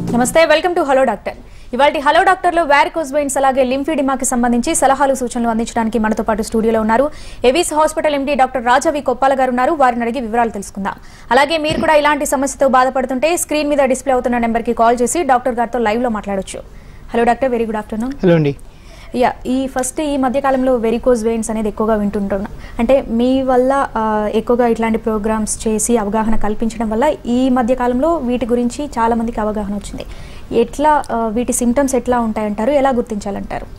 నమస్తే welcome to hello doctor ఇవాళ hello డాక్టర్లో వ్యారికోస్ వెయిన్స్ అలాగే లింఫిడిమాకి సంబంధించి సలహాలు సూచనలు అందించడానికి మనతో పాటు స్టూడియోలో ఉన్నారు Avis hospital MD doctor Rajavi Koppala గారు ఉన్నారు వారిని అడిగి వివరాలు తెలుసుకుందాం అలాగే మీరు కూడా ఇలాంటి సమస్యతో బాధపడుతుంటే స్క్రీన్ మీద డిస్ప్లే అవుతున్న నెంబర్కి కాల్ చేసి డాక్టర్ గారితో లైవ్ లో మాట్లాడొచ్చు hello doctor very good afternoon hello అండి యా ఈ ఫస్ట్ ఈ మధ్య కాలంలో వెరికోజ్ వెయిన్స్ అనేది ఎక్కువగా వింటుంటున్నా అంటే మీ వల్ల ఆ, ఎక్కువగా ఇట్లాంటి ప్రోగ్రామ్స్ చేసి అవగాహన కల్పించడం వల్ల ఈ మధ్య కాలంలో వీటి గురించి చాలా మందికి అవగాహన వచ్చింది ఎట్లా ఆ, వీటి సిమ్టమ్స్ ఎట్లా ఉంటాయంటారు ఎలా గుర్తించాలంటారు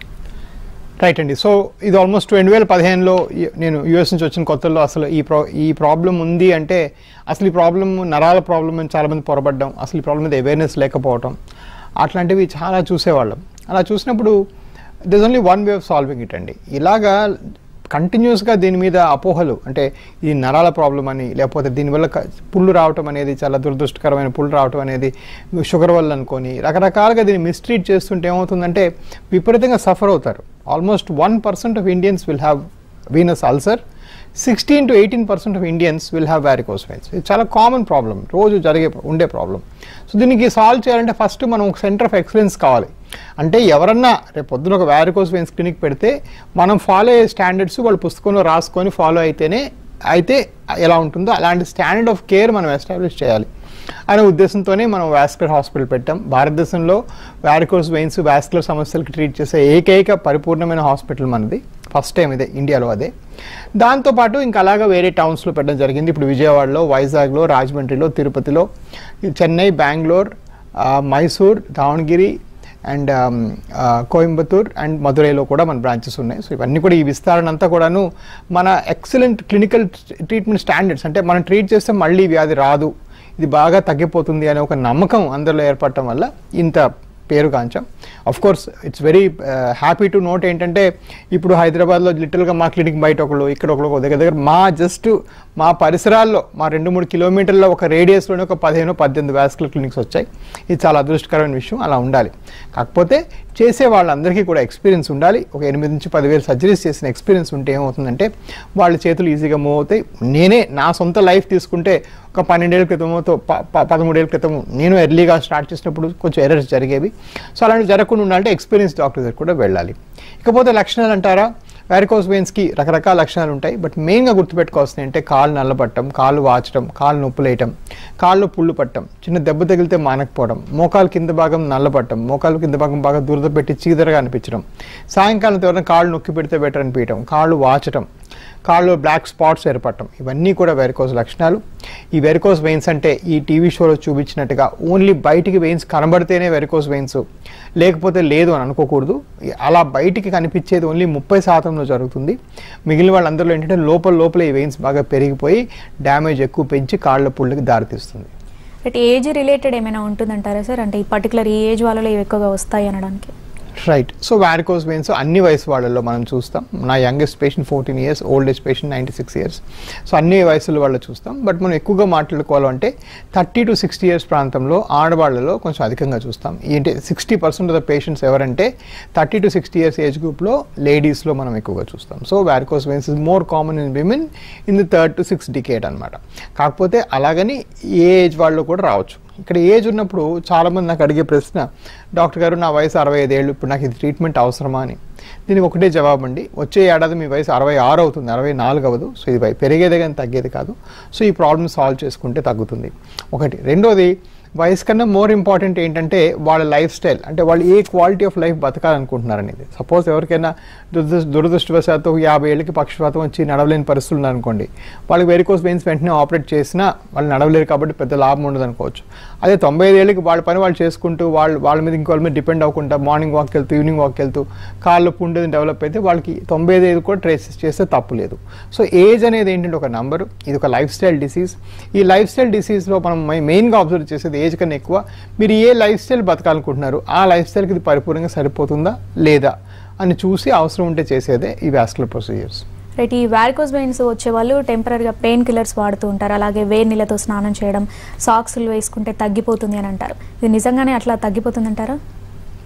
రైట్ అండి సో ఇది ఆల్మోస్ట్ రెండు వేల పదిహేనులో నేను యూఎస్ నుంచి వచ్చిన కొత్తలో అసలు ఈ ప్రా ఈ ప్రాబ్లం ఉంది అంటే అసలు ఈ ప్రాబ్లం నరాల ప్రాబ్లం అని చాలామంది పొరపడ్డం అసలు ఈ ప్రాబ్లం మీద అవేర్నెస్ లేకపోవడం అట్లాంటివి చాలా చూసేవాళ్ళం అలా చూసినప్పుడు this only one way of solving it అండి ఇలాగా కంటిన్యూస్గా దీని మీద అపోహలు అంటే ఈ నరాల ప్రాబ్లం అని లేకపోతే దీనివల్ల క- పుళ్ళు రావటం అనేది చాలా దురదృష్టకరమైన పుళ్ళు రావటం అనేది షుగర్ వల్ల అనుకొని రకరకాలుగా దీన్ని మిస్ట్రీట్ చేస్తుంటే ఏమవుతుందంటే విపరీతంగా సఫర్ అవుతారు almost one percent of Indians will have venous ulcer sixteen to eighteen percent of Indians will have varicose veins ఇది చాలా కామన్ ప్రాబ్లం రోజు జరిగే ఉండే ప్రాబ్లం సో దీనికి సాల్వ్ చేయాలంటే ఫస్ట్ మనం ఒక సెంటర్ ఆఫ్ ఎక్సలెన్స్ కావాలి అంటే ఎవరన్నా రేపు పొద్దున ఒక వ్యారికోస్ వెయిన్స్ క్లినిక్ పెడితే మనం ఫాలో అయ్యే స్టాండర్డ్స్ వాళ్ళు పుస్తకంలో రాసుకొని ఫాలో అయితేనే అయితే ఎలా ఉంటుందో అలాంటి స్టాండర్డ్ ఆఫ్ కేర్ మనం ఎస్టాబ్లిష్ చేయాలి అనే ఉద్దేశంతోనే మనం వాస్కులర్ హాస్పిటల్ పెట్టాం భారతదేశంలో వ్యారికోస్ వెయిన్స్ వాస్కులర్ సమస్యలకు ట్రీట్ చేసే ఏకైక పరిపూర్ణమైన హాస్పిటల్ మనది ఫస్ట్ టైం ఇదే ఇండియాలో అదే దాంతోపాటు ఇంకా అలాగా వేరే టౌన్స్లో పెట్టడం జరిగింది ఇప్పుడు విజయవాడలో వైజాగ్లో రాజమండ్రిలో తిరుపతిలో చెన్నై బెంగళూరు ఆ, మైసూర్ దావణగిరి అండ్ కోయంబత్తూర్ అండ్ మధురైలో కూడా మన బ్రాంచెస్ ఉన్నాయి సో ఇవన్నీ కూడా ఈ విస్తరణ అంతా కూడాను మన ఎక్సలెంట్ క్లినికల్ ట్రీట్మెంట్ స్టాండర్డ్స్ అంటే మనం ట్రీట్ చేస్తే మళ్ళీ ఈ వ్యాధి రాదు ఇది బాగా తగ్గిపోతుంది అనే ఒక నమ్మకం అందరిలో ఏర్పడటం వల్ల ఇంత పేరుగాంచాం of course it's very happy to note ఏంటంటే ఇప్పుడు హైదరాబాద్లో లిటిల్గా మా క్లినిక్ బయట ఒకళ్ళు ఇక్కడ ఒకళ్ళు ఒక దగ్గర దగ్గర మా జస్ట్ మా పరిసరాల్లో మా రెండు మూడు కిలోమీటర్ల ఒక రేడియస్లోనే ఒక పదిహేను పద్దెనిమిది వ్యాస్కులర్ క్లినిక్స్ వచ్చాయి ఇది చాలా అదృష్టకరమైన విషయం అలా ఉండాలి కాకపోతే చేసే వాళ్ళందరికీ కూడా ఎక్స్పీరియన్స్ ఉండాలి ఒక ఎనిమిది నుంచి పదివేలు సర్జరీస్ చేసిన ఎక్స్పీరియన్స్ ఉంటే ఏమవుతుందంటే వాళ్ళ చేతులు ఈజీగా మూవ్ అవుతాయి నేనే నా సొంత లైఫ్ తీసుకుంటే ఒక పన్నెండేళ్ల క్రితమతో ప- ప- పదమూడేళ్ల క్రితం నేను ఎర్లీగా స్టార్ట్ చేసినప్పుడు కొంచెం ఎర్రర్స్ జరిగేవి సో అలాంటివి జరగకుండా ఉండాలంటే ఎక్స్పీరియన్స్ డాక్టర్ దగ్గర కూడా వెళ్ళాలి ఇకపోతే లక్షణాలు అంటారా వ్యారికోస్ వెయిన్స్కి రకరకాల లక్షణాలు ఉంటాయి బట్ మెయిన్గా గుర్తుపెట్టుకోవాల్సింది అంటే కాళ్ళు నల్లబట్టడం కాళ్ళు వాచడం కాళ్ళు నొప్పులేయటం కాళ్ళు పుళ్ళు పట్టడం చిన్న దెబ్బ తగిలితే మానకపోవడం మోకాలు కింద భాగం నల్లబట్టడం మోకాలు కింద భాగం బాగా దురద పెట్టి చీదరగా అనిపించడం సాయంకాలం ఎవరైనా కాళ్ళు నొక్కి పెడితే బెటర్ అనిపించడం కాళ్ళు వాచటం కాళ్ళు బ్లాక్ స్పాట్స్ ఏర్పడటం ఇవన్నీ కూడా వెరికోస్ లక్షణాలు ఈ వెరికోస్ వెయిన్స్ అంటే ఈ టీవీ షోలో చూపించినట్టుగా ఓన్లీ బయటికి వెయిన్స్ కనబడితేనే వెరికోస్ వెయిన్స్ లేకపోతే లేదు అని అనుకోకూడదు అలా బయటికి కనిపించేది ఓన్లీ ముప్పై శాతంలో జరుగుతుంది మిగిలిన వాళ్ళందరిలో ఏంటంటే లోపల లోపల ఈ వెయిన్స్ బాగా పెరిగిపోయి డ్యామేజ్ ఎక్కువ పెంచి కాళ్ళ పుళ్ళకి దారితీస్తుంది అంటే ఏజ్ రిలేటెడ్ ఏమైనా ఉంటుందంటారా సార్ అంటే ఈ పర్టికులర్ ఈ ఏజ్ వాళ్ళలో ఇవి ఎక్కువగా వస్తాయి అనడానికి రైట్ సో వ్యారికోస్ వెయిన్స్ అన్ని వయసు వాళ్ళలో మనం చూస్తాం నా youngest patient fourteen years oldest patient ninety six years so అన్ని వయసుల వాళ్ళు చూస్తాం బట్ మనం ఎక్కువగా మాట్లాడుకోవాలంటే థర్టీ టు సిక్స్టీ ఇయర్స్ ప్రాంతంలో ఆడవాళ్ళలో కొంచెం అధికంగా చూస్తాం ఏంటి sixty percent of the patients ఎవరంటే thirty to sixty years age గ్రూప్లో లేడీస్లో మనం ఎక్కువగా చూస్తాం so varicose veins is more common in women in the third to six decade అనమాట కాకపోతే అలాగని ఏ ఏజ్ వాళ్ళు కూడా రావచ్చు ఇక్కడ ఏజ్ ఉన్నప్పుడు చాలామంది నాకు అడిగే ప్రశ్న డాక్టర్ గారు నా వయసు అరవై ఐదేళ్ళు ఇప్పుడు నాకు ఇది ట్రీట్మెంట్ అవసరమా అని దీనికి ఒకటే జవాబు అండి వచ్చే ఏడాది మీ వయసు అరవై ఆరు అవుతుంది అరవై నాలుగు అవ్వదు సో ఇది వై- పెరిగేదే కానీ తగ్గేది కాదు సో ఈ ప్రాబ్లమ్ సాల్వ్ చేసుకుంటే తగ్గుతుంది ఒకటి రెండోది వయసు కన్నా మోర్ ఇంపార్టెంట్ ఏంటంటే వాళ్ళ లైఫ్ స్టైల్ అంటే వాళ్ళు ఏ క్వాలిటీ ఆఫ్ లైఫ్ బతకాలనుకుంటున్నారు అనేది సపోజ్ ఎవరికైనా దురదృ దురదృష్టవశాత్తు యాభై ఏళ్ళకి పక్షపాతం వచ్చి నడవలేని పరిస్థితులు ఉన్నారనుకోండి వాళ్ళకి వెరికోస్ వెయిన్స్ వెంటనే ఆపరేట్ చేసినా వాళ్ళు నడవలేరు కాబట్టి పెద్ద లాభం ఉండదు అనుకోవచ్చు అదే తొంభై ఐదు ఏళ్ళకి వాళ్ళ పని వాళ్ళు చేసుకుంటూ వాళ్ళు వాళ్ళ మీద ఇంకో వాళ్ళ మీద డిపెండ్ అవ్వకుండా మార్నింగ్ వాక్ వెళ్తూ ఈవినింగ్ వాక్ వెళ్తూ కాళ్ళు పుండేది డెవలప్ అయితే వాళ్ళకి తొంభై ఐదు ఏళ్ళు కూడా ట్రేస్ చేస్తే తప్పు లేదు సో ఏజ్ అనేది ఏంటంటే ఒక నంబరు ఇది ఒక లైఫ్ స్టైల్ డిసీజ్ ఈ లైఫ్ స్టైల్ డిసీజ్లో మనం మై- మెయిన్గా అబ్జర్వ్ చేసేది ఏజ్ కన్నా ఎక్కువ మీరు ఏ లైఫ్ స్టైల్ బతకాలనుకుంటున్నారు ఆ లైఫ్ స్టైల్కి ఇది పరిపూర్ణంగా సరిపోతుందా లేదా అని చూసి అవసరం ఉంటే చేసేదే ఈ వ్యాస్కులర్ ప్రొసీజర్స్ రైట్ ఈ వ్యారికోస్ వెయిన్స్ వచ్చే వాళ్ళు టెంపరీగా పెయిన్ కిల్లర్స్ వాడుతూ ఉంటారు అలాగే వేడి నీళ్ళతో స్నానం చేయడం సాక్స్లు వేసుకుంటే తగ్గిపోతుంది అని అంటారు ఇది నిజంగానే అట్లా తగ్గిపోతుంది అంటారా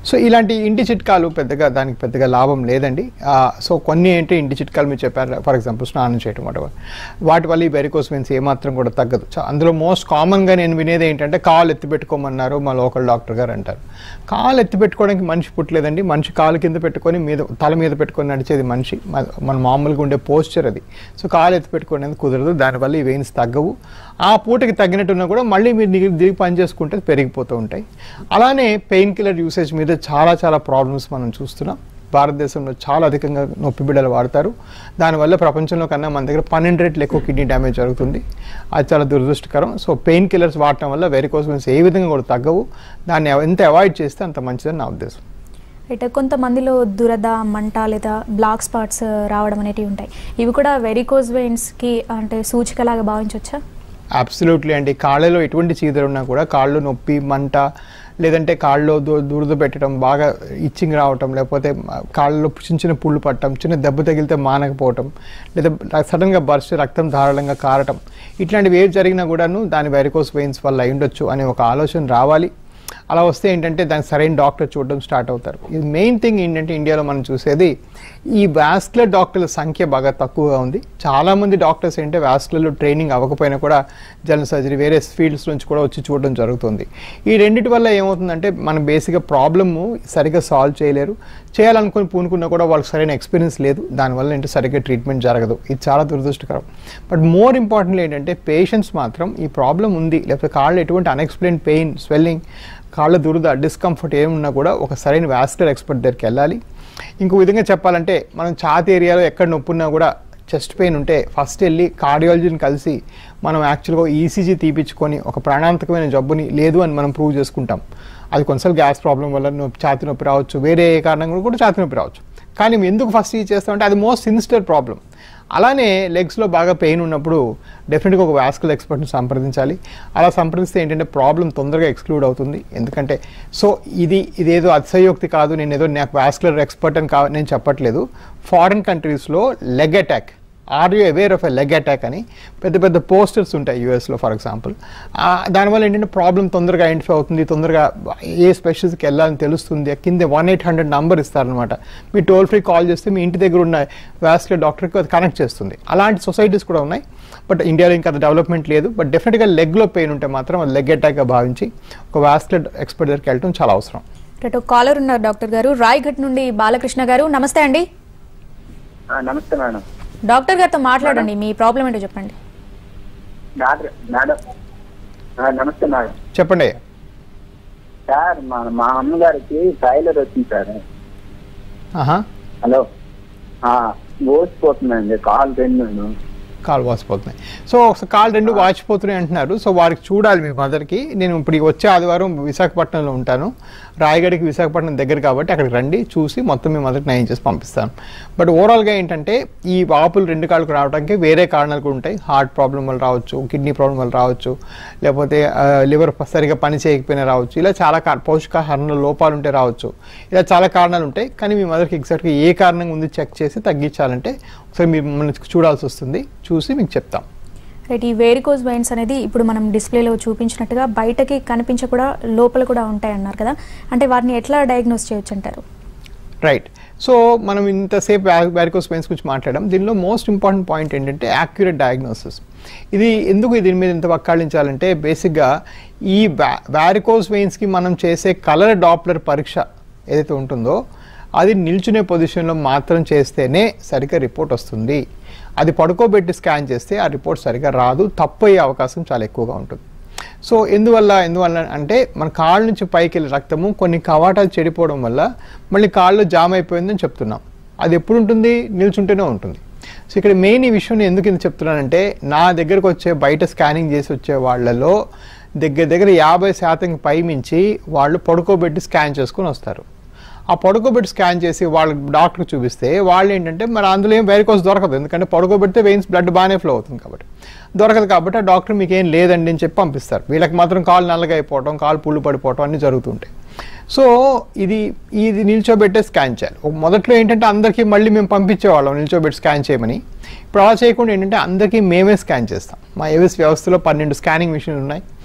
సో ఇలాంటి ఇంటి చిట్కాలు పెద్దగా దానికి పెద్దగా లాభం లేదండి ఆ, సో కొన్ని ఏంటి ఇంటి చిట్కాలు మీరు చెప్పారు ఫర్ ఎగ్జాంపుల్ స్నానం చేయడం వాటి వాటి వల్ల ఈ వెరికోస్ వెయిన్స్ ఏమాత్రం కూడా తగ్గదు సో అందులో మోస్ట్ కామన్గా నేను వినేది ఏంటంటే కాలు ఎత్తి పెట్టుకోమన్నారు మా లోకల్ డాక్టర్ గారు అంటారు కాలు ఎత్తి పెట్టుకోవడానికి మనిషి పుట్టలేదండి మనిషి కాలు కింద పెట్టుకొని మీద తల మీద పెట్టుకొని నడిచేది మనిషి మ- మన మామూలుగా ఉండే పోస్చర్ అది సో కాలు ఎత్తి పెట్టుకునేది కుదరదు దానివల్ల ఈ వెయిన్స్ తగ్గవు ఆ పూటకి తగ్గినట్టున్నా కూడా మళ్ళీ మీరు దిగి దిగి పని చేసుకుంటే పెరిగిపోతూ ఉంటాయి అలానే పెయిన్ కిల్లర్ యూసేజ్ మీద చాలా చాలా ప్రాబ్లమ్స్ మనం చూస్తున్నాం భారతదేశంలో చాలా అధికంగా నొప్పి బిడ్డలు వాడతారు దానివల్ల ప్రపంచంలో కన్నా మన దగ్గర పన్నెండు రెట్లు ఎక్కువ కిడ్నీ డ్యామేజ్ జరుగుతుంది అది చాలా దురదృష్టకరం సో పెయిన్ కిల్లర్స్ వాడటం వల్ల వెరికోస్ వెయిన్స్ ఏ విధంగా కూడా తగ్గవు దాన్ని ఎంత అవాయిడ్ చేస్తే అంత మంచిదని నా ఉద్దేశం అయితే కొంతమందిలో దురద మంట లేదా బ్లాక్ స్పాట్స్ రావడం అనేటివి ఉంటాయి ఇవి కూడా వెరికోజ్ వెయిన్స్కి అంటే సూచికలాగా భావించవచ్చా అబ్సల్యూట్లీ అండి కాళ్ళలో ఎటువంటి చీదర ఉన్నా కూడా కాళ్ళు నొప్పి మంట లేదంటే కాళ్ళలో దు దురద పెట్టడం బాగా ఇచ్చింగ్ రావటం లేకపోతే కాళ్ళలో చిన్న చిన్న పుళ్ళు పట్టడం చిన్న దెబ్బ తగిలితే మానకపోవటం లేదా సడన్గా బర్స్ట్ రక్తం ధారాళంగా కారటం ఇట్లాంటివి ఏవి జరిగినా కూడాను దాని వెరికోస్ వెయిన్స్ వల్ల అయి ఉండొచ్చు అనే ఒక ఆలోచన రావాలి అలా వస్తే ఏంటంటే దానికి సరైన డాక్టర్ చూడడం స్టార్ట్ అవుతారు ఇది మెయిన్ థింగ్ ఏంటంటే ఇండియాలో మనం చూసేది ఈ వాస్కులర్ డాక్టర్ల సంఖ్య బాగా తక్కువగా ఉంది చాలామంది డాక్టర్స్ ఏంటంటే వాస్కులర్లో ట్రైనింగ్ అవ్వకపోయినా కూడా జనరల్ సర్జరీ వేరే ఫీల్డ్స్ నుంచి కూడా వచ్చి చూడడం జరుగుతుంది ఈ రెండిటి వల్ల ఏమవుతుందంటే మన బేసిక్గా ప్రాబ్లము సరిగ్గా సాల్వ్ చేయలేరు చేయాలనుకుని పూనుకున్నా కూడా వాళ్ళకి సరైన ఎక్స్పీరియన్స్ లేదు దానివల్ల ఏంటంటే సరిగ్గా ట్రీట్మెంట్ జరగదు ఇది చాలా దురదృష్టకరం బట్ మోర్ ఇంపార్టెంట్ ఏంటంటే పేషెంట్స్ మాత్రం ఈ ప్రాబ్లం ఉంది లేకపోతే కాళ్ళు ఎటువంటి అన్ఎక్స్ప్లెయిన్ పెయిన్ స్వెల్లింగ్ కాళ్ళ దురద డిస్కంఫర్ట్ ఏమున్నా కూడా ఒక సరైన వాస్కులర్ ఎక్స్పర్ట్ దగ్గరికి వెళ్ళాలి ఇంకో విధంగా చెప్పాలంటే మనం ఛాతి ఏరియాలో ఎక్కడ నొప్పి ఉన్నా కూడా చెస్ట్ పెయిన్ ఉంటే ఫస్ట్ వెళ్ళి కార్డియాలజీని కలిసి మనం యాక్చువల్గా ఈసీజీ తీపించుకొని ఒక ప్రాణాంతకమైన జబ్బుని లేదు అని మనం ప్రూవ్ చేసుకుంటాం అది కొన్నిసార్లు గ్యాస్ ప్రాబ్లం వల్ల నొప్పి ఛాతి నొప్పి రావచ్చు వేరే ఏ కారణం కూడా కూడా ఛాతి నొప్పి రావచ్చు కానీ మేము ఎందుకు ఫస్ట్ ఇది చేస్తామంటే అది మోస్ట్ సిన్సిటర్ ప్రాబ్లం అలానే లెగ్స్లో బాగా పెయిన్ ఉన్నప్పుడు డెఫినెట్గా ఒక వాస్కుల్ ఎక్స్పర్ట్ని సంప్రదించాలి అలా సంప్రదిస్తే ఏంటంటే ప్రాబ్లం తొందరగా ఎక్స్క్లూడ్ అవుతుంది ఎందుకంటే సో ఇది ఇదేదో అతిశయోక్తి కాదు నేను ఏదో నాకు వాస్కులర్ ఎక్స్పర్ట్ అని కా నేను చెప్పట్లేదు ఫారిన్ కంట్రీస్లో leg attack are you aware of a leg attack అని పెద్ద పెద్ద పోస్టర్స్ ఉంటాయి యూఎస్లో ఫర్ ఎగ్జాంపుల్ దానివల్ల ఏంటంటే ప్రాబ్లం తొందరగా ఐడెంటిఫై అవుతుంది తొందరగా ఏ స్పెషలిస్ట్కి వెళ్ళాలని తెలుస్తుంది కింద వన్ ఎయిట్ హండ్రెడ్ నంబర్ ఇస్తారనమాట మీ టోల్ ఫ్రీ కాల్ చేస్తే మీ ఇంటి దగ్గర ఉన్న వాస్కులర్ డాక్టర్కి అది కనెక్ట్ చేస్తుంది అలాంటి సొసైటీస్ కూడా ఉన్నాయి బట్ ఇండియాలో ఇంకా డెవలప్మెంట్ లేదు బట్ డెఫినెట్గా లెగ్లో పెయిన్ ఉంటే మాత్రం అది లెగ్ అటాక్గా భావించి ఒక వాస్కులర్ ఎక్స్పర్ట్ దగ్గరికి వెళ్ళడం చాలా అవసరం రేటు కాలర్ ఉన్నారు డాక్టర్ గారు రాయ్ఘట్ నుండి బాలకృష్ణ గారు నమస్తే అండి ఆ, నమస్తే మేడం డాక్టర్ గారితో మాట్లాడండి మీ ప్రాబ్లం ఏంటో చెప్పండి డాక్టర్ మేడం ఆ, నమస్తే మేడం చెప్పండి సార్ మా మా అమ్మగారికి థైలర్ వచ్చింది సార్ ఆహా హలో ఓసిపోతుందండి కాల్ రెండు కాలు వాసిపోతున్నాయి సో ఒకసారి కాలు రెండు వాచిపోతున్నాయి అంటున్నారు సో వారికి చూడాలి మీ మదర్కి నేను ఇప్పుడు ఈ వచ్చే ఆదివారం విశాఖపట్నంలో ఉంటాను రాయగడికి విశాఖపట్నం దగ్గర కాబట్టి అక్కడికి రండి చూసి మొత్తం మీ మదర్కి నయం చేసి పంపిస్తాను బట్ ఓవరాల్గా ఏంటంటే ఈ వాపులు రెండు కాళ్ళకు రావడానికి వేరే కారణాలు కూడా ఉంటాయి హార్ట్ ప్రాబ్లం వల్ల రావచ్చు కిడ్నీ ప్రాబ్లం వల్ల రావచ్చు లేకపోతే లివర్ సరిగా పని చేయకపోయినా రావచ్చు ఇలా చాలా కా- పౌష్టికాహారంలో లోపాలు ఉంటే రావచ్చు ఇలా చాలా కారణాలు ఉంటాయి కానీ మీ మదర్కి ఎగ్జాక్ట్గా ఏ కారణం ఉంది చెక్ చేసి తగ్గించాలంటే ఒకసారి మీరు మమ్మల్ని చూడాల్సి వస్తుంది చూసి మీకు చెప్తాం రైట్ ఈ వేరికోజ్ వెయిన్స్ అనేది ఇప్పుడు మనం డిస్ప్లేలో చూపించినట్టుగా బయటకి కనిపించ కూడా లోపల కూడా ఉంటాయి అన్నారు కదా అంటే వాటిని ఎట్లా డయాగ్నోస్ చేయొచ్చు అంటారు రైట్ సో మనం ఇంతసేపు వ్యారికోస్ వెయిన్స్ గురించి మాట్లాడడం దీనిలో మోస్ట్ ఇంపార్టెంట్ పాయింట్ ఏంటంటే యాక్యురేట్ డయాగ్నోసిస్ ఇది ఎందుకు దీని మీద ఇంత వక్కాళించాలంటే బేసిక్గా ఈ వ్యారికోస్ వెయిన్స్కి మనం చేసే కలర్ డాప్లర్ పరీక్ష ఏదైతే ఉంటుందో అది నిల్చునే పొజిషన్లో మాత్రం చేస్తేనే సరిగ్గా రిపోర్ట్ వస్తుంది అది పడుకోబెట్టి స్కాన్ చేస్తే ఆ రిపోర్ట్ సరిగ్గా రాదు తప్పు అయ్యే అవకాశం చాలా ఎక్కువగా ఉంటుంది సో ఎందువల్ల ఎందువల్ల అంటే మన కాళ్ళ నుంచి పైకి వెళ్ళే రక్తము కొన్ని కవాటాలు చెడిపోవడం వల్ల మళ్ళీ కాళ్ళు జామ్ అయిపోయిందని చెప్తున్నాం అది ఎప్పుడు ఉంటుంది నిల్చుంటేనే ఉంటుంది సో ఇక్కడ మెయిన్ ఈ విషయం నేను ఎందుకు ఇంత చెప్తున్నానంటే నా దగ్గరకు వచ్చే బయట స్కానింగ్ చేసి వచ్చే వాళ్ళలో దగ్గర దగ్గర యాభై శాతం పైమించి వాళ్ళు పడుకోబెట్టి స్కాన్ చేసుకొని వస్తారు ఆ పడుకోబెట్టి స్కాన్ చేసి వాళ్ళ డాక్టర్కి చూపిస్తే వాళ్ళు ఏంటంటే మరి అందులో ఏం వెరికోస్ దొరకదు ఎందుకంటే పడుకోబెడితే వెయిన్స్ బ్లడ్ బాగానే ఫ్లో అవుతుంది కాబట్టి దొరకదు కాబట్టి ఆ డాక్టర్ మీకు ఏం లేదండి అని చెప్పి పంపిస్తారు వీళ్ళకి మాత్రం కాలు నల్లగా అయిపోవటం కాలు పుళ్ళు పడిపోవటం అన్నీ జరుగుతుంటాయి సో ఇది ఇది నిల్చోబెట్టే స్కాన్ చేయాలి ఒక మొదట్లో ఏంటంటే అందరికీ మళ్ళీ మేము పంపించేవాళ్ళం నిల్చోబెట్టి స్కాన్ చేయమని ఇప్పుడు అలా చేయకుండా ఏంటంటే అందరికీ మేమే స్కాన్ చేస్తాం మా ఏవిస్ వ్యవస్థలో పన్నెండు స్కానింగ్ మిషన్లు ఉన్నాయి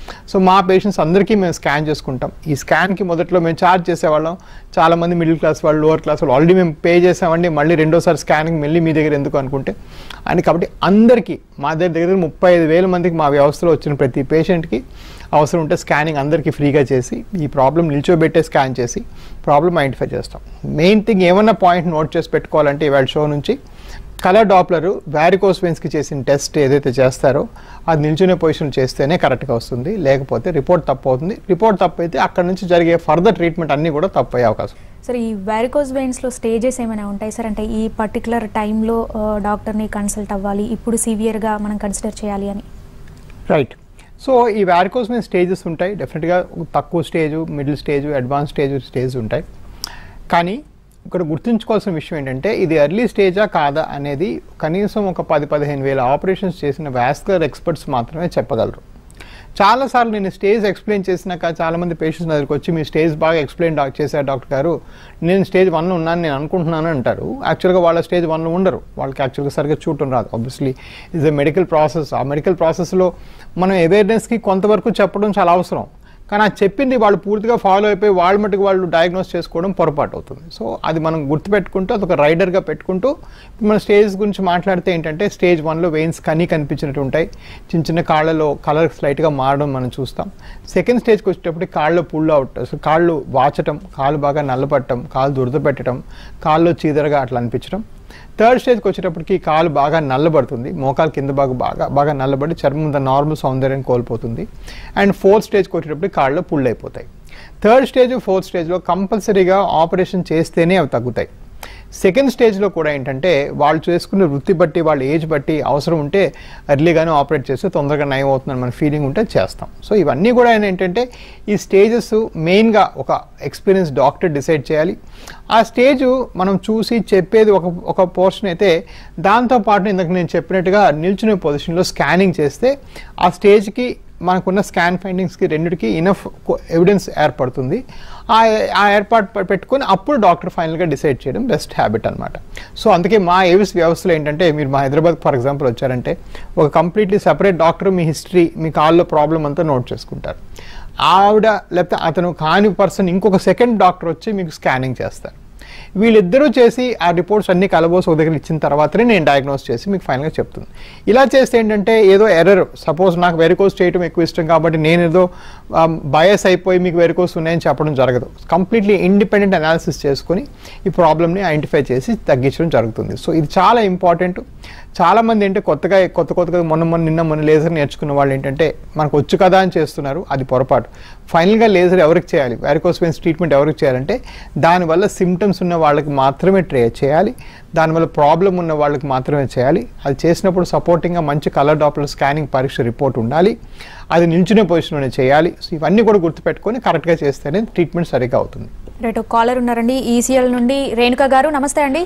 సో మా పేషెంట్స్ అందరికీ మేము స్కాన్ చేసుకుంటాం ఈ స్కాన్కి మొదట్లో మేము ఛార్జ్ చేసేవాళ్ళం చాలామంది మిడిల్ క్లాస్ వాళ్ళు లోవర్ క్లాస్ వాళ్ళు ఆల్రెడీ మేము పే చేసామండి మళ్ళీ రెండోసారి స్కానింగ్ మళ్ళీ మీ దగ్గర ఎందుకు అనుకుంటే అని కాబట్టి అందరికీ మా దగ్గర దగ్గర ముప్పై ఐదు వేల మందికి మా వ్యవస్థలో వచ్చిన ప్రతి పేషెంట్కి అవసరం ఉంటే స్కానింగ్ అందరికీ ఫ్రీగా చేసి ఈ ప్రాబ్లం నిల్చోబెట్టే స్కాన్ చేసి ప్రాబ్లం ఐడెంటిఫై చేస్తాం మెయిన్ థింగ్ ఏమన్నా పాయింట్ నోట్ చేసి పెట్టుకోవాలంటే ఇవాళ షో నుంచి కలర్ డాప్లర్ వ్యారికోస్ వెయిన్స్కి చేసిన టెస్ట్ ఏదైతే చేస్తారో అది నిల్చునే పొజిషన్ చేస్తేనే కరెక్ట్గా వస్తుంది లేకపోతే రిపోర్ట్ తప్పు అవుతుంది రిపోర్ట్ తప్పు అయితే అక్కడ నుంచి జరిగే ఫర్దర్ ట్రీట్మెంట్ అన్నీ కూడా తప్పు అయ్యే అవకాశం సార్ ఈ వ్యారికోజ్ వెయిన్స్లో స్టేజెస్ ఏమైనా ఉంటాయి సార్ అంటే ఈ పర్టికులర్ టైంలో డాక్టర్ని కన్సల్ట్ అవ్వాలి ఇప్పుడు సివియర్గా మనం కన్సిడర్ చేయాలి అని రైట్ సో ఈ వ్యారికోస్ మీద స్టేజెస్ ఉంటాయి డెఫినెట్గా తక్కువ stage middle stage advance stage stage ఉంటాయి కానీ ఇక్కడ గుర్తుంచుకోవాల్సిన విషయం ఏంటంటే ఇది ఎర్లీ స్టేజా కాదా అనేది కనీసం ఒక పది పదిహేను వేల ఆపరేషన్స్ చేసిన వాస్కులర్ ఎక్స్పర్ట్స్ మాత్రమే చెప్పగలరు చాలాసార్లు నేను స్టేజ్ ఎక్స్ప్లెయిన్ చేసినాక చాలామంది పేషెంట్స్ దగ్గరికి వచ్చి మీ స్టేజ్ బాగా ఎక్స్ప్లెయిన్ డాక్ చేశారు డాక్టర్ గారు నేను స్టేజ్ వన్లో ఉన్నాను నేను అనుకుంటున్నాను అంటారు యాక్చువల్గా వాళ్ళ స్టేజ్ వన్లో ఉండరు వాళ్ళకి యాక్చువల్గా సరిగ్గా చూడటం రాదు obviously is a medical process ఆ మెడికల్ ప్రాసెస్లో మనం అవేర్నెస్కి కొంతవరకు చెప్పడం చాలా అవసరం కానీ ఆ చెప్పింది వాళ్ళు పూర్తిగా ఫాలో అయిపోయి వాళ్ళ మట్టుకు వాళ్ళు డయాగ్నోస్ చేసుకోవడం పొరపాటు అవుతుంది సో అది మనం గుర్తుపెట్టుకుంటూ అదొక రైడర్గా పెట్టుకుంటూ మన స్టేజ్ గురించి మాట్లాడితే ఏంటంటే స్టేజ్ వన్లో వెయిన్స్ కనీ కనిపించినట్టు ఉంటాయి చిన్న చిన్న కాళ్ళలో కలర్ స్లైట్గా మారడం మనం చూస్తాం సెకండ్ స్టేజ్కి వచ్చేటప్పుడు కాళ్ళు పుల్ అవుట్ అసలు కాళ్ళు వాచటం కాళ్ళు బాగా నల్లపట్టడం కాళ్ళు దురద పెట్టడం కాళ్ళు చీదరగా అట్లా అనిపించడం థర్డ్ స్టేజ్కి వచ్చేటప్పటికి కాలు బాగా నల్లబడుతుంది మోకాలు కింద బాగా బాగా బాగా నల్లబడి చర్మం నార్మల్ సౌందర్యం కోల్పోతుంది అండ్ ఫోర్త్ స్టేజ్కి వచ్చేటప్పటికి కాళ్ళు పుల్ అయిపోతాయి థర్డ్ స్టేజ్ ఫోర్త్ స్టేజ్లో కంపల్సరీగా ఆపరేషన్ చేస్తేనే అవి తగ్గుతాయి సెకండ్ స్టేజ్లో కూడా ఏంటంటే వాళ్ళు చేసుకునే వృత్తి బట్టి వాళ్ళ ఏజ్ బట్టి అవసరం ఉంటే ఎర్లీగానే ఆపరేట్ చేస్తే తొందరగా నయం అవుతుందని మన ఫీలింగ్ ఉంటే చేస్తాం సో ఇవన్నీ కూడా ఏంటంటే ఈ స్టేజెస్ మెయిన్గా ఒక ఎక్స్పీరియన్స్ డాక్టర్ డిసైడ్ చేయాలి ఆ స్టేజ్ మనం చూసి చెప్పేది ఒక ఒక పోర్షన్ అయితే దాంతోపాటు ఇందాక నేను చెప్పినట్టుగా నిల్చునే పొజిషన్లో స్కానింగ్ చేస్తే ఆ స్టేజ్కి మనకున్న స్కాన్ ఫైండింగ్స్కి రెండిటికి ఇనఫ్ ఎవిడెన్స్ ఏర్పడుతుంది ఆ ఆ ఏర్పాటు పె- పెట్టుకొని అప్పుడు డాక్టర్ ఫైనల్గా డిసైడ్ చేయడం బెస్ట్ హ్యాబిట్ అనమాట సో అందుకే మా ఏవిస్ వ్యవస్థలో ఏంటంటే మీరు మా హైదరాబాద్ ఫర్ ఎగ్జాంపుల్ వచ్చారంటే ఒక కంప్లీట్లీ సెపరేట్ డాక్టర్ మీ హిస్టరీ మీ కాల్లో ప్రాబ్లం అంతా నోట్ చేసుకుంటారు ఆవిడ లేకపోతే అతను కాని పర్సన్ ఇంకొక సెకండ్ డాక్టర్ వచ్చి మీకు స్కానింగ్ చేస్తారు వీళ్ళిద్దరూ చేసి ఆ రిపోర్ట్స్ అన్ని కలబోసి ఒక దగ్గర ఇచ్చిన తర్వాతనే నేను డయాగ్నోస్ చేసి మీకు ఫైనల్గా చెప్తుంది ఇలా చేస్తే ఏంటంటే ఏదో ఎర్రర్ సపోజ్ నాకు వెరికోస్ చేయడం ఎక్కువ ఇష్టం కాబట్టి నేను ఏదో బయస్ అయిపోయి మీకు వెరికోస్ ఉన్నాయని చెప్పడం జరగదు కంప్లీట్లీ ఇండిపెండెంట్ అనాలిసిస్ చేసుకొని ఈ ప్రాబ్లమ్ని ఐడెంటిఫై చేసి తగ్గించడం జరుగుతుంది సో ఇది చాలా ఇంపార్టెంట్ చాలామంది ఏంటి కొత్తగా కొత్త కొత్తగా మొన్న మొన్న నిన్న మొన్న లేజర్ నేర్చుకున్న వాళ్ళు ఏంటంటే మనకు వచ్చు కదా అని చేస్తున్నారు అది పొరపాటు ఫైనల్గా లేజర్ ఎవరికి చేయాలి వ్యారికోస్ వెయిన్స్ ట్రీట్మెంట్ ఎవరికి చేయాలంటే దానివల్ల సిమ్టమ్స్ ఉన్న వాళ్ళకి మాత్రమే ట్రే చేయాలి దానివల్ల ప్రాబ్లం ఉన్న వాళ్ళకి మాత్రమే చేయాలి అది చేసినప్పుడు సపోర్టింగ్గా మంచి కలర్ డాప్లర్ స్కానింగ్ పరీక్ష రిపోర్ట్ ఉండాలి అది నిల్చునే పొజిషన్లోనే చేయాలి సో ఇవన్నీ కూడా గుర్తుపెట్టుకొని కరెక్ట్గా చేస్తేనే ట్రీట్మెంట్ సరిగ్గా అవుతుంది రైట్ ఒక కాలర్ ఉన్నారండి ఈసీఎల్ నుండి రేణుక గారు నమస్తే అండి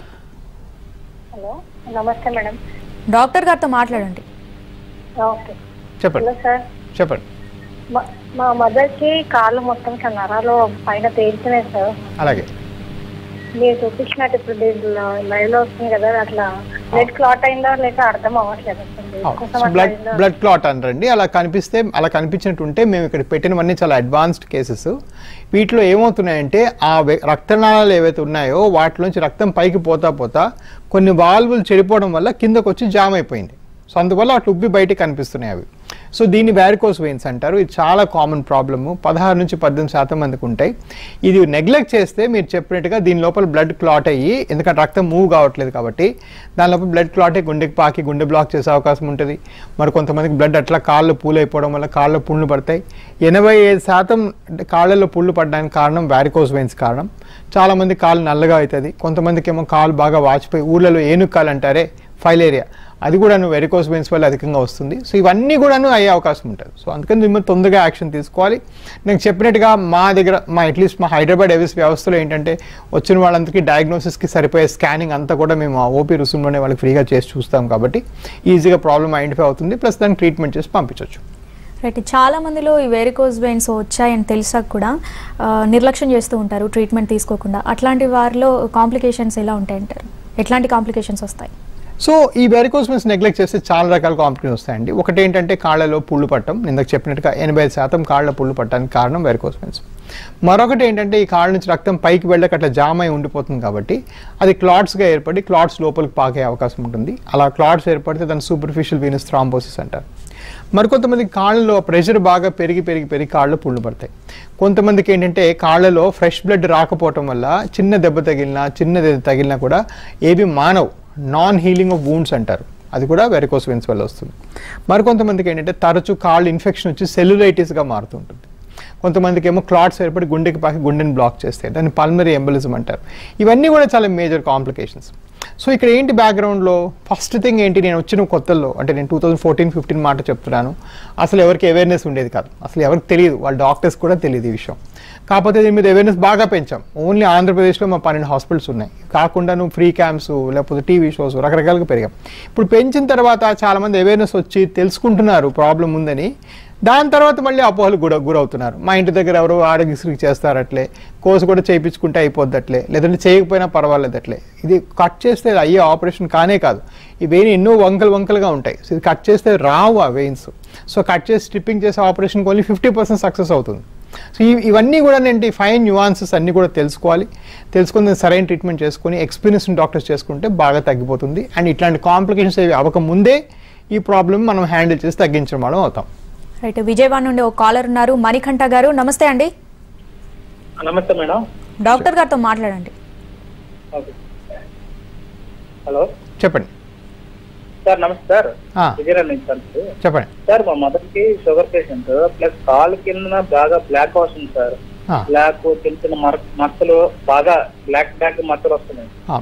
హలో నమస్తే మేడం డాక్టర్ గారితో మాట్లాడండి ఓకే చెప్పండి హలో సార్ చెప్పండి మా- మా మదర్కి కాళ్ళు మొత్తం ఇట్లా నరాలు పైన తేల్చినాయి సార్ అలాగే మీరు చూపించినట్టు ఇప్పుడు దీంట్లో లైవ్ లో వస్తుంది కదా అట్లా బ్లడ్ క్లాట్ అయిందా లేక అర్థం అవ్వట్లేదు అసలు కొంచెం అట్లా బ్లడ్ అయిందా? బ్లడ్ క్లాట్ అంటారండి అలా కనిపిస్తే అలా కనిపించినట్టు ఉంటే మేము ఇక్కడ పెట్టినవన్నీ చాలా అడ్వాన్స్డ్ కేసెస్ వీటిలో ఏమవుతున్నాయంటే ఆ వె- రక్తనాళాలు ఏవైతే ఉన్నాయో వాటిలోంచి రక్తం పైకి పోతా పోతా కొన్ని వాల్వులు చెడిపోవడం వల్ల కిందకు వచ్చి జామ్ అయిపోయింది సో అందువల్ల అట్లా ఉబ్బి బయటికి కనిపిస్తున్నాయి అవి సో దీన్ని వ్యారికోస్ వెయిన్స్ అంటారు ఇది చాలా కామన్ ప్రాబ్లము పదహారు నుంచి పద్దెనిమిది శాతం మందికి ఉంటాయి ఇది నెగ్లెక్ట్ చేస్తే మీరు చెప్పినట్టుగా దీని లోపల బ్లడ్ క్లాట్ అయ్యి ఎందుకంటే రక్తం మూవ్ కావట్లేదు కాబట్టి దాని లోపల బ్లడ్ క్లాట్ అయ్యి గుండెకి పాకి గుండె బ్లాక్ చేసే అవకాశం ఉంటుంది మరి కొంతమందికి బ్లడ్ అట్లా కాళ్ళు పూలు అయిపోవడం వల్ల కాళ్ళలో పుళ్ళు పడతాయి ఎనభై ఐదు శాతం కాళ్ళలో పుళ్ళు పడడానికి కారణం వ్యారికోస్ వెయిన్స్ కారణం చాలామంది కాళ్ళు నల్లగా అవుతుంది కొంతమందికి ఏమో కాలు బాగా వాచిపోయి ఊళ్ళలో ఏనుగు కాలు అంటారే ఫైలేరియా అది కూడాను వెరికోస్ వెయిన్స్ వల్ల అధికంగా వస్తుంది సో ఇవన్నీ కూడాను అయ్యే అవకాశం ఉంటుంది సో అందుకని మిమ్మల్ని తొందరగా యాక్షన్ తీసుకోవాలి నేను చెప్పినట్టుగా మా దగ్గర మా అట్లీస్ట్ మా హైదరాబాద్ ఎవిస్ వ్యవస్థలో ఏంటంటే వచ్చిన వాళ్ళందరికీ డయాగ్నోసిస్కి సరిపోయే స్కానింగ్ అంతా కూడా మేము ఆ ఓపీ రుసుములోనే వాళ్ళకి ఫ్రీగా చేసి చూస్తాం కాబట్టి ఈజీగా ప్రాబ్లమ్ ఐడెంటిఫై అవుతుంది ప్లస్ దాన్ని ట్రీట్మెంట్ చేసి పంపించవచ్చు రైట్ చాలా మందిలో ఈ వెరికోజ్ వెయిన్స్ వచ్చాయని తెలిసాక కూడా ఆ, నిర్లక్ష్యం చేస్తూ ఉంటారు ట్రీట్మెంట్ తీసుకోకుండా అట్లాంటి వారిలో కాంప్లికేషన్స్ ఎలా ఉంటాయంటారు ఎట్లాంటి కాంప్లికేషన్స్ వస్తాయి సో ఈ వెరికోస్ వెయిన్స్ నెగ్లెక్ట్ చేస్తే చాలా రకాల కాంప్లికేషన్స్ వస్తాయండి ఒకటి ఏంటంటే కాళ్ళలో పుళ్ళు పట్టడం ఇందాక చెప్పినట్టుగా ఎనభై ఐదు శాతం కాళ్ళ పుళ్ళు పట్టడానికి కారణం వెరికోస్ వెయిన్స్ మరొకటి ఏంటంటే ఈ కాళ్ళ నుంచి రక్తం పైకి వెళ్ళక అట్లా జామ్ అయి ఉండిపోతుంది కాబట్టి అది క్లాట్స్గా ఏర్పడి క్లాట్స్ లోపలికి పాకే అవకాశం ఉంటుంది అలా క్లాట్స్ ఏర్పడితే దాన్ని సూపర్ఫిషియల్ వీనస్ థ్రాంబోసిస్ అంటారు మరికొంతమంది కాళ్ళలో ప్రెషర్ బాగా పెరిగి పెరిగి పెరిగి కాళ్ళు పుళ్ళు పడతాయి కొంతమందికి ఏంటంటే కాళ్ళలో ఫ్రెష్ బ్లడ్ రాకపోవటం వల్ల చిన్న దెబ్బ తగిలినా చిన్న దెబ్బ తగిలినా కూడా ఏవి మానవ్ నాన్ హీలింగ్ ఆఫ్ వూండ్స్ అంటారు అది కూడా వెరికోస్ వెయిన్స్ వల్ల వస్తుంది మరికొంతమందికి ఏంటంటే తరచు కాళ్ళు ఇన్ఫెక్షన్ వచ్చి సెల్యులైటిస్గా మారుతుంటుంది కొంతమందికి ఏమో క్లాట్స్ ఏర్పడి గుండెకి పాకి గుండెని బ్లాక్ చేస్తాయి దాన్ని పల్మరీ ఎంబలిజం అంటారు ఇవన్నీ కూడా చాలా మేజర్ కాంప్లికేషన్స్ సో ఇక్కడ ఏంటి బ్యాక్గ్రౌండ్లో ఫస్ట్ థింగ్ ఏంటి నేను వచ్చిన కొత్తల్లో అంటే నేను టూ థౌజండ్ ఫోర్టీన్ ఫిఫ్టీన్ మాట చెప్తున్నాను అసలు ఎవరికి అవేర్నెస్ ఉండేది కాదు అసలు ఎవరికి తెలియదు వాళ్ళ డాక్టర్స్ కూడా తెలియదు ఈ విషయం కాకపోతే దీని మీద అవేర్నెస్ బాగా పెంచాం ఓన్లీ ఆంధ్రప్రదేశ్లో మా పన్నెండు హాస్పిటల్స్ ఉన్నాయి కాకుండా నువ్వు ఫ్రీ క్యాంప్స్ లేకపోతే టీవీ షోస్ రకరకాలుగా పెరిగాం ఇప్పుడు పెంచిన తర్వాత చాలామంది అవేర్నెస్ వచ్చి తెలుసుకుంటున్నారు ప్రాబ్లం ఉందని దాని తర్వాత మళ్ళీ అపోహలు గుర గురవుతున్నారు మా ఇంటి దగ్గర ఎవరో ఆరోగ్యశ్రీకి చేస్తారట్లే కోర్సు కూడా చేయించుకుంటే అయిపోద్దట్లే లేదంటే చేయకపోయినా పర్వాలేదట్లే ఇది కట్ చేస్తే అయ్యే ఆపరేషన్ కానే కాదు ఈ వెయిన్ ఎన్నో వంకలు వంకలుగా ఉంటాయి సో ఇది కట్ చేస్తే రావు ఆ వెయిన్స్ సో కట్ చేసి స్ట్రిప్పింగ్ చేసే ఆపరేషన్కి ఓన్లీ ఫిఫ్టీ పర్సెంట్ సక్సెస్ అవుతుంది సో ఈ ఇవన్నీ కూడా ఏంటి ఫైన్ న్యూఆన్సెస్ అన్నీ కూడా తెలుసుకోవాలి తెలుసుకుని దానికి సరైన ట్రీట్మెంట్ చేసుకొని ఎక్స్పీరియన్స్ డాక్టర్స్ చేసుకుంటే బాగా తగ్గిపోతుంది అండ్ ఇట్లాంటి కాంప్లికేషన్స్ ఏవి అవ్వక ముందే ఈ ప్రాబ్లమ్ మనం హ్యాండిల్ చేసి తగ్గించడం వాళ్ళం అవుతాం రైట్ విజయవాడ నుండి ఒక కాలర్ ఉన్నారు మణికంఠ గారు నమస్తే అండి నమస్తే మేడం డాక్టర్ గారితో మాట్లాడండి ఓకే హలో చెప్పండి సార్ నమస్తే సార్ ఆ, విజయనగరం నుంచి సార్ చెప్పండి సార్ మా మదర్ కి షుగర్ పేషెంట్ ప్లస్ కాలు కింద బాగా బ్లాక్ వస్తుంది సార్ ఆ, బ్లాక్ చిన్న చిన్న మర- మచ్చలు బాగా బ్లాక్ బ్లాక్ మచ్చలు వస్తున్నాయి ఆ.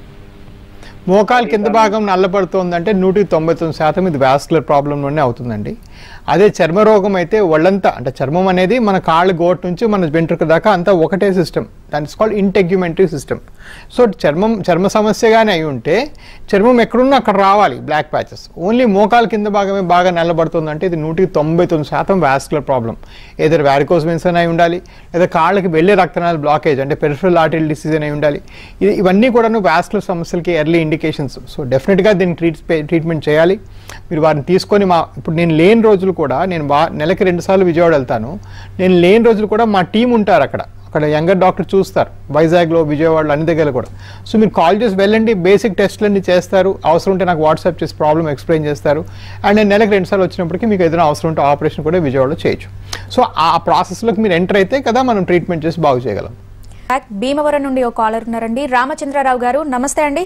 మోకాలు కింద భాగం నల్లబడుతోందంటే నూటికి తొంభై తొమ్మిది శాతం ఇది వాస్కులర్ ప్రాబ్లంలోనే అవుతుందండి అదే చర్మ రోగం అయితే ఒళ్ళంతా అంటే చర్మం అనేది మన కాళ్ళు గోట్ నుంచి మన వెంట్రుక దాకా అంతా ఒకటే సిస్టమ్ దాని is called integumentary system so చర్మం చర్మ సమస్యగానే అయి ఉంటే చర్మం ఎక్కడున్నా అక్కడ రావాలి బ్లాక్ ప్యాచెస్ ఓన్లీ మోకాలు కింద భాగమే బాగా నల్లబడుతుందంటే ఇది నూటికి తొంభై తొమ్మిది శాతం వాస్కులర్ ప్రాబ్లం ఏదైనా వ్యారికోస్ వెన్స్ అయి ఉండాలి లేదా కాళ్ళకి వెళ్ళే రక్తనాళ బ్లాకేజ్ అంటే పెరిఫరల్ ఆర్టరీ డిసీజ్ అయి ఉండాలి ఇది ఇవన్నీ కూడాను వాస్కులర్ సమస్యలకి ఎర్లీ ఇండికేషన్స్ సో డెఫినెట్గా దీన్ని ట్రీట్ ట్రీట్మెంట్ చేయాలి మీరు వారిని తీసుకొని మా ఇప్పుడు నేను లేని రోజులు కూడా నేను బా నెలకి రెండు సార్లు విజయవాడ వెళ్తాను నేను లేని రోజులు కూడా మా టీం ఉంటారు అక్కడ అక్కడ యంగర్ డాక్టర్ చూస్తారు వైజాగ్లో విజయవాడలో అన్ని దగ్గర కూడా సో మీరు కాల్ చేసి వెళ్ళండి బేసిక్ టెస్ట్లన్నీ చేస్తారు అవసరం ఉంటే నాకు వాట్సాప్ చేసి ప్రాబ్లమ్ ఎక్స్ప్లెయిన్ చేస్తారు అండ్ నేను నెలకు రెండు సార్లు వచ్చినప్పటికీ మీకు ఏదైనా అవసరం ఉంటే ఆపరేషన్ కూడా విజయవాడలో చేయొచ్చు సో ఆ ప్రాసెస్లోకి మీరు ఎంటర్ అయితే కదా మనం ట్రీట్మెంట్ చేసి బాగు చేయగలం బ్యాక్ భీమవరం నుండి ఒక కాలర్ ఉన్నారండి రామచంద్రరావు గారు నమస్తే అండి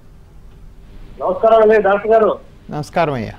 నమస్కారం అండి డాక్టర్ గారు నమస్కారం అయ్యా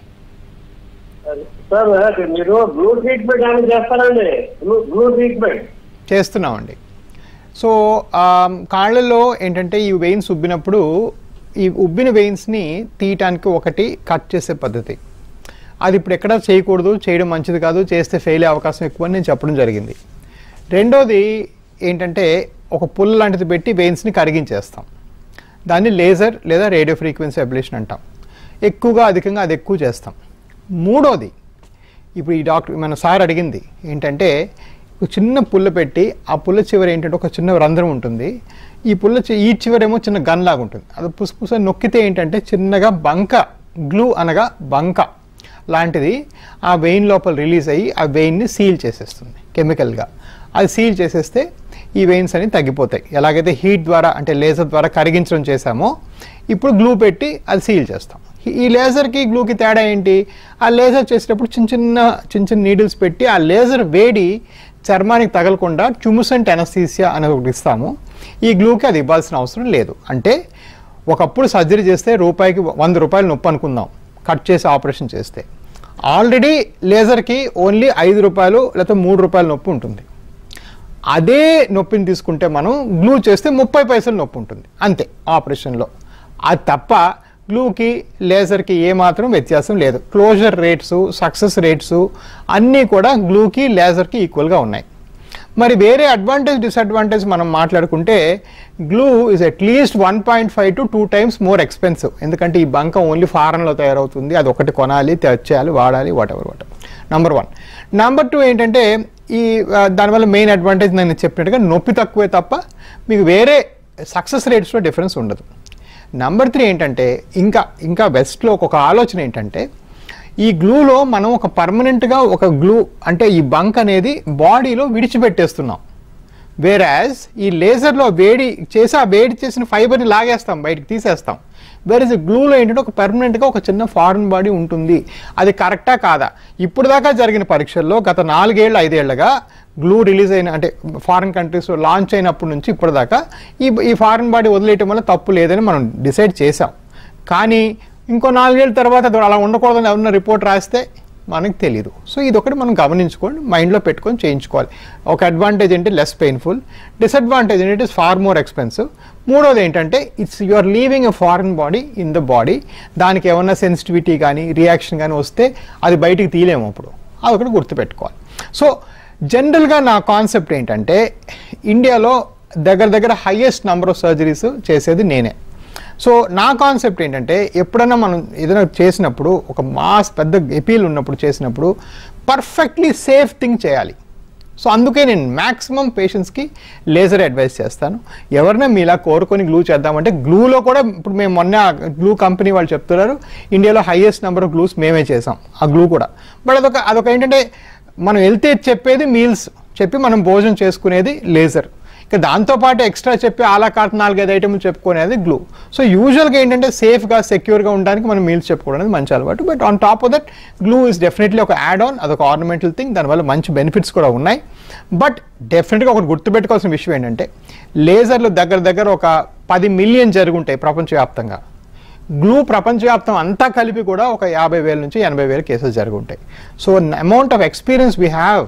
సార్ మీరు బ్లూ ట్రీట్మెంట్ ఏమైనా చేస్తారండి బ్లూ బ్లూ ట్రీట్మెంట్ చేస్తున్నామండి సో ఆ, కాళ్ళలో ఏంటంటే ఈ వెయిన్స్ ఉబ్బినప్పుడు ఈ ఉబ్బిన వెయిన్స్ని తీయటానికి ఒకటి కట్ చేసే పద్ధతి అది ఇప్పుడు ఎక్కడ చేయకూడదు చేయడం మంచిది కాదు చేస్తే ఫెయిల్ అయ్యే అవకాశం ఎక్కువ అని నేను చెప్పడం జరిగింది రెండోది ఏంటంటే ఒక పుల్ల లాంటిది పెట్టి వెయిన్స్ని కరిగించేస్తాం దాన్ని లేజర్ లేదా రేడియో ఫ్రీక్వెన్సీ అబ్లేషన్ అంటాం ఎక్కువగా అధికంగా అది ఎక్కువ చేస్తాం మూడోది ఇప్పుడు ఈ డాక్టర్ మన సార్ అడిగింది ఏంటంటే ఒక చిన్న పుల్ల పెట్టి ఆ పుల్ల చివర ఏంటంటే ఒక చిన్న రంధ్రం ఉంటుంది ఈ పుల్ల చి- ఈ చివరేమో చిన్న గన్ లాగా ఉంటుంది అది పుసపుస నొక్కితే ఏంటంటే చిన్నగా బంక గ్లూ అనగా బంక లాంటిది ఆ వెయిన్ లోపల రిలీజ్ అయ్యి ఆ వెయిన్ని సీల్ చేసేస్తుంది కెమికల్గా అది సీల్ చేసేస్తే ఈ వెయిన్స్ అన్ని తగ్గిపోతాయి ఎలాగైతే హీట్ ద్వారా అంటే లేజర్ ద్వారా కరిగించడం చేశామో ఇప్పుడు గ్లూ పెట్టి అది సీల్ చేస్తాం ఈ- ఈ లేజర్కి గ్లూకి తేడా ఏంటి ఆ లేజర్ చేసేటప్పుడు చిన్న చిన్న చిన్న చిన్న నీడిల్స్ పెట్టి ఆ లేజర్ వేడి చర్మానికి తగలకుండా ట్యూముసెంట్ ఎనస్థీసియా అనేది ఒకటి ఇస్తాము ఈ గ్లూకి అది ఇవ్వాల్సిన అవసరం లేదు అంటే ఒకప్పుడు సర్జరీ చేస్తే రూపాయికి వంద రూపాయలు నొప్పి అనుకుందాం కట్ చేసి ఆపరేషన్ చేస్తే ఆల్రెడీ లేజర్కి ఓన్లీ ఐదు రూపాయలు లేకపోతే మూడు రూపాయల నొప్పి ఉంటుంది అదే నొప్పిని తీసుకుంటే మనం గ్లూ చేస్తే ముప్పై పైసలు నొప్పి ఉంటుంది అంతే ఆపరేషన్లో అది తప్ప గ్లూకి లేజర్కి ఏమాత్రం వ్యత్యాసం లేదు క్లోజర్ రేట్స్ సక్సెస్ రేట్స్ అన్నీ కూడా గ్లూకి లేజర్కి ఈక్వల్గా ఉన్నాయి మరి వేరే అడ్వాంటేజ్ డిసడ్వాంటేజ్ మనం మాట్లాడుకుంటే glue is at least one point five to two times more expensive ఎందుకంటే ఈ బంక ఓన్లీ ఫారెన్లో తయారవుతుంది అది ఒకటి కొనాలి తెచ్చేయాలి వాడాలి whatever what number one number two ఏంటంటే ఈ ఆ, దానివల్ల మెయిన్ అడ్వాంటేజ్ నేను చెప్పినట్టుగా నొప్పి తక్కువే తప్ప మీకు వేరే సక్సెస్ రేట్స్లో డిఫరెన్స్ ఉండదు నెంబర్ త్రీ ఏంటంటే ఇంకా ఇంకా వెస్ట్లో ఒక ఆలోచన ఏంటంటే ఈ గ్లూలో మనం ఒక పర్మనెంట్గా ఒక గ్లూ అంటే ఈ బంక్ అనేది బాడీలో విడిచిపెట్టేస్తున్నాం వేరాజ్ ఈ లేజర్లో వేడి చేసి ఆ వేడి చేసిన ఫైబర్ని లాగేస్తాం బయటికి తీసేస్తాం వేరేజ్ గ్లూలో ఏంటంటే ఒక పర్మనెంట్గా ఒక చిన్న ఫారెన్ బాడీ ఉంటుంది అది కరెక్టా కాదా ఇప్పుడు దాకా జరిగిన పరీక్షల్లో గత నాలుగేళ్ళు ఐదేళ్లుగా గ్లూ రిలీజ్ అయిన అంటే ఫారిన్ కంట్రీస్లో లాంచ్ అయినప్పటి నుంచి ఇప్పటిదాకా ఈ ఈ ఫారెన్ బాడీ వదిలేయటం వల్ల తప్పు లేదని మనం డిసైడ్ చేసాం కానీ ఇంకో నాలుగేళ్ళ తర్వాత అది అలా ఉండకూడదని ఎవరన్నా రిపోర్ట్ రాస్తే మనకు తెలియదు సో ఇది ఒకటి మనం గమనించుకోండి మైండ్లో పెట్టుకొని చేయించుకోవాలి ఒక అడ్వాంటేజ్ ఏంటి లెస్ పెయిన్ఫుల్ డిసడ్వాంటేజ్ ఏంటి ఇస్ ఫార్ మోర్ ఎక్స్పెన్సివ్ మూడోది ఏంటంటే it's you are leaving a foreign body in the body దానికి ఏమన్నా సెన్సిటివిటీ కానీ రియాక్షన్ కానీ వస్తే అది బయటికి తీయలేము అప్పుడు అది ఒకటి గుర్తుపెట్టుకోవాలి సో జనరల్గా నా కాన్సెప్ట్ ఏంటంటే ఇండియాలో దగ్గర దగ్గర హైయెస్ట్ నెంబర్ ఆఫ్ సర్జరీస్ చేసేది నేనే సో నా కాన్సెప్ట్ ఏంటంటే ఎప్పుడైనా మనం ఏదైనా చేసినప్పుడు ఒక మాస్ పెద్ద ఎపీల్ ఉన్నప్పుడు చేసినప్పుడు పర్ఫెక్ట్లీ సేఫ్ థింగ్ చేయాలి సో అందుకే నేను మ్యాక్సిమం పేషెంట్స్కి లేజర్ అడ్వైస్ చేస్తాను ఎవరైనా మీలా కోరుకొని గ్లూ చేద్దామంటే గ్లూలో కూడా ఇప్పుడు మేము మొన్న గ్లూ కంపెనీ వాళ్ళు చెప్తున్నారు ఇండియాలో హైయెస్ట్ నెంబర్ ఆఫ్ గ్లూస్ మేమే చేసాం ఆ గ్లూ కూడా బట్ అదొక అదొక ఏంటంటే మనం వెళ్తే చెప్పేది మీల్స్ చెప్పి మనం భోజనం చేసుకునేది లేజర్ ఇక దాంతోపాటు ఎక్స్ట్రా చెప్పి ఆలా కార్ట్ నాలుగైదు ఐటమ్లు చెప్పుకునేది గ్లూ సో యూజువల్గా ఏంటంటే సేఫ్గా సెక్యూర్గా ఉండడానికి మనం మీల్స్ చెప్పుకోవడం అనేది మంచి అలవాటు but on top of that glue is definitely ఒక యాడ్ ఆన్ అదొక ఆర్నమెంటల్ థింగ్ దానివల్ల మంచి బెనిఫిట్స్ కూడా ఉన్నాయి బట్ డెఫినెట్గా ఒకటి గుర్తుపెట్టుకోవాల్సిన విషయం ఏంటంటే లేజర్లు దగ్గర దగ్గర ఒక పది మిలియన్ జరుగుంటాయి ప్రపంచవ్యాప్తంగా గ్లూ ప్రపంచవ్యాప్తం అంతా కలిపి కూడా ఒక యాభై వేల నుంచి ఎనభై వేల కేసెస్ జరుగుంటాయి so amount of experience we have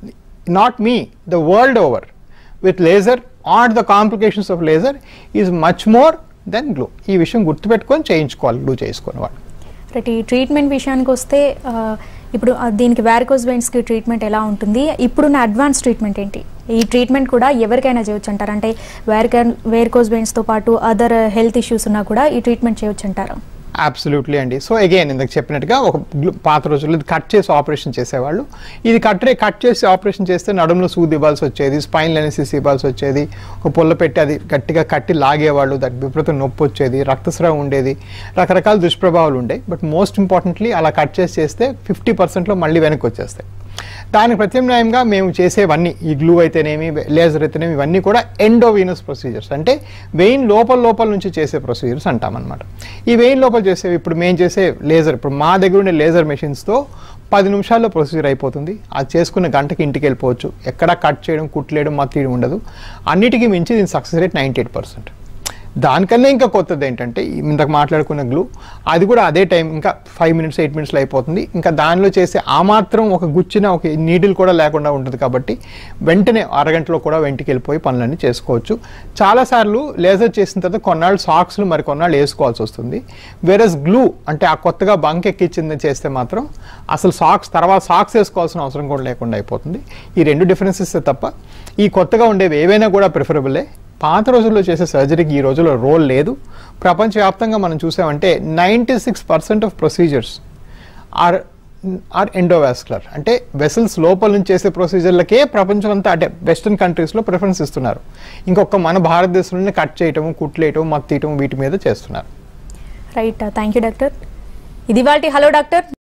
not me the world over with laser or the complications of laser is much more than glue ఈ విషయం గుర్తుపెట్టుకొని చేయించుకోవాలి గ్లూ చేసుకునే వాళ్ళు రైట్ ఈ ట్రీట్మెంట్ విషయానికి వస్తే ఆ, ఇప్పుడు ఆ, దీనికి వ్యారికోస్ వెయిన్స్కి ట్రీట్మెంట్ ఎలా ఉంటుంది ఇప్పుడున్న అడ్వాన్స్ ట్రీట్మెంట్ ఏంటి ఈ ట్రీట్మెంట్ కూడా ఎవరికైనా చేయొచ్చు అంటారు అంటే వేరిక వేరికోస్ వెయిన్స్తో పాటు అదర్ హెల్త్ ఇష్యూస్ ఉన్నా కూడా ఈ ట్రీట్మెంట్ చేయొచ్చు అంటారు అబ్సల్యూట్లీ అండి సో అగైన్ ఇందాక చెప్పినట్టుగా ఒక గ్లు- పాత రోజుల్లో ఇది కట్ చేసి ఆపరేషన్ చేసేవాళ్ళు ఇది కట్ కట్ చేసి ఆపరేషన్ చేస్తే నడుములో సూది ఇవ్వాల్సి వచ్చేది స్పైన్ లెనిసిస్ ఇవ్వాల్సి వచ్చేది ఒక పుల్ల పెట్టి అది గట్టిగా కట్టి లాగేవాళ్ళు దానికి విపరీతం నొప్పి వచ్చేది రక్తస్రావం ఉండేది రకరకాల దుష్ప్రభావాలు ఉండేవి బట్ మోస్ట్ ఇంపార్టెంట్లీ అలా కట్ చేసి చేస్తే ఫిఫ్టీ పర్సెంట్లో మళ్ళీ వెనక్కి వచ్చేస్తాయి దానికి ప్రత్యామ్నాయంగా మేము చేసేవన్నీ ఈ గ్లూ అయితేనేమి లేజర్ అయితేనేమి ఇవన్నీ కూడా ఎండోవీనస్ ప్రొసీజర్స్ అంటే వెయిన్ లోపల లోపల నుంచి చేసే ప్రొసీజర్స్ అంటామన్నమాట ఈ వెయిన్ లోపల చేసేవి ఇప్పుడు మేము చేసే లేజర్ ఇప్పుడు మా దగ్గర ఉండే లేజర్ మెషిన్స్తో పది నిమిషాల్లో ప్రొసీజర్ అయిపోతుంది అది చేసుకున్న గంటకి ఇంటికి వెళ్ళిపోవచ్చు ఎక్కడ కట్ చేయడం కుట్లేయడం మా తీయడం ఉండదు అన్నిటికీ మించి దీని success rate ninety eight percent దానికన్నా ఇంకా కొత్తది ఏంటంటే ఈ ఇంతకు మాట్లాడుకున్న గ్లూ అది కూడా అదే టైం ఇంకా ఫైవ్ మినిట్స్ ఎయిట్ మినిట్స్లో అయిపోతుంది ఇంకా దానిలో చేసే ఆ మాత్రం ఒక గుచ్చిన ఒక నీడిల్ కూడా లేకుండా ఉంటుంది కాబట్టి వెంటనే అరగంటలో కూడా వెంటికి వెళ్ళిపోయి పనులన్నీ చేసుకోవచ్చు చాలాసార్లు లేజర్ చేసిన తర్వాత కొన్నాళ్ళు సాక్స్లు మరి కొన్నాళ్ళు వేసుకోవాల్సి వస్తుంది వేరస్ గ్లూ అంటే ఆ కొత్తగా బంక్ ఎక్కించింది చేస్తే మాత్రం అసలు సాక్స్ తర్వాత సాక్స్ వేసుకోవాల్సిన అవసరం కూడా లేకుండా అయిపోతుంది ఈ రెండు డిఫరెన్సెస్ తప్ప ఈ కొత్తగా ఉండేవి ఏవైనా కూడా ప్రిఫరబులే పాత రోజుల్లో చేసే సర్జరీకి ఈ రోజుల్లో రోల్ లేదు ప్రపంచవ్యాప్తంగా మనం చూసామంటే ninety six percent of procedures are are endovascular అంటే వెసల్స్ లోపల నుంచి చేసే ప్రొసీజర్లకే ప్రపంచం అంతా అంటే వెస్టర్న్ కంట్రీస్లో ప్రిఫరెన్స్ ఇస్తున్నారు ఇంకొక మన భారతదేశంలోనే కట్ చేయటం కుట్లేయటం మత్తీయటం వీటి మీద చేస్తున్నారు రైట్ థ్యాంక్ యూ డాక్టర్ ఇది వాటి హలో డాక్టర్